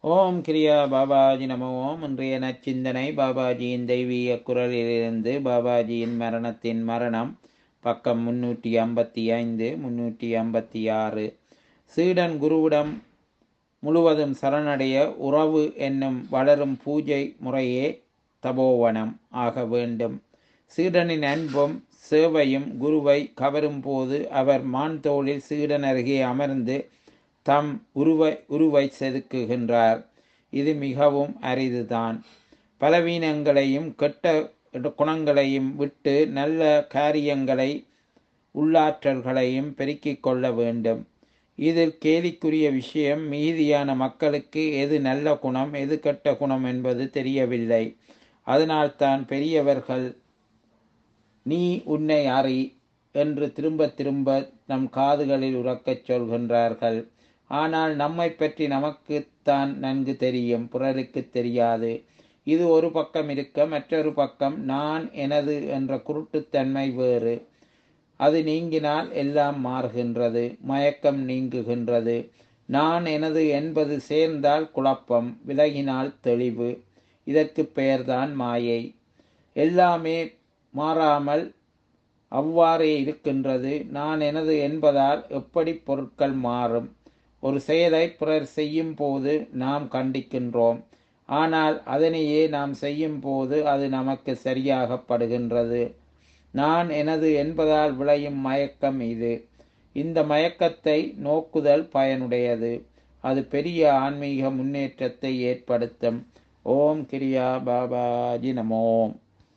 ஓம் கிரியா பாபாஜி நம ஓம் இன்றைய நச்சிந்தனை பாபாஜியின் தெய்வீக குரலிலிருந்து பாபாஜியின் மரணத்தின் மரணம் பக்கம் முன்னூற்றி ஐம்பத்தி ஐந்து முன்னூற்றி ஐம்பத்தி ஆறு சீடன் குருவிடம் முழுவதும் சரணடைய உறவு என்னும் வளரும் பூஜை முறையே தபோவனம் ஆக வேண்டும் சீடனின் அன்பும் சேவையும் குருவை கவரும் போது அவர் மான் தோளில் சீடன் அருகே அமர்ந்து தம் உருவை உருவை செதுக்குகின்றார் இது மிகவும் அரிதுதான் பலவீனங்களையும் கெட்ட குணங்களையும் விட்டு நல்ல காரியங்களை உள்ளாற்றல்களையும் பெருக்கிக் கொள்ள வேண்டும் இதில் கேலிக்குரிய விஷயம் மீதியான மக்களுக்கு எது நல்ல குணம் எது கெட்ட குணம் என்பது தெரியவில்லை அதனால்தான் பெரியவர்கள் நீ உன்னை அறி என்று திரும்ப திரும்ப நம் காதுகளில் உறக்கச் சொல்கின்றார்கள் ஆனால் நம்மை பற்றி நமக்குத்தான் நன்கு தெரியும் பிறருக்கு தெரியாது இது ஒரு பக்கம் இருக்க மற்றொரு பக்கம் நான் எனது என்ற குருட்டுத்தன்மை வேறு அது நீங்கினால் எல்லாம் மாறுகின்றது மயக்கம் நீங்குகின்றது நான் எனது என்பது சேர்ந்தால் குழப்பம் விலகினால் தெளிவு இதற்கு பெயர்தான் மாயை எல்லாமே மாறாமல் அவ்வாறே இருக்கின்றது நான் எனது என்பதால் எப்படி பொருட்கள் மாறும் ஒரு செயலை பிறர் செய்யும் போது நாம் கண்டிக்கின்றோம் ஆனால் அதனையே நாம் செய்யும் போது அது நமக்கு சரியாகப்படுகின்றது நான் எனது என்பதால் விளையும் மயக்கம் இது இந்த மயக்கத்தை நோக்குதல் பயனுடையது அது பெரிய ஆன்மீக முன்னேற்றத்தை ஏற்படுத்தும் ஓம் கிரியா பாபாஜி நமோம்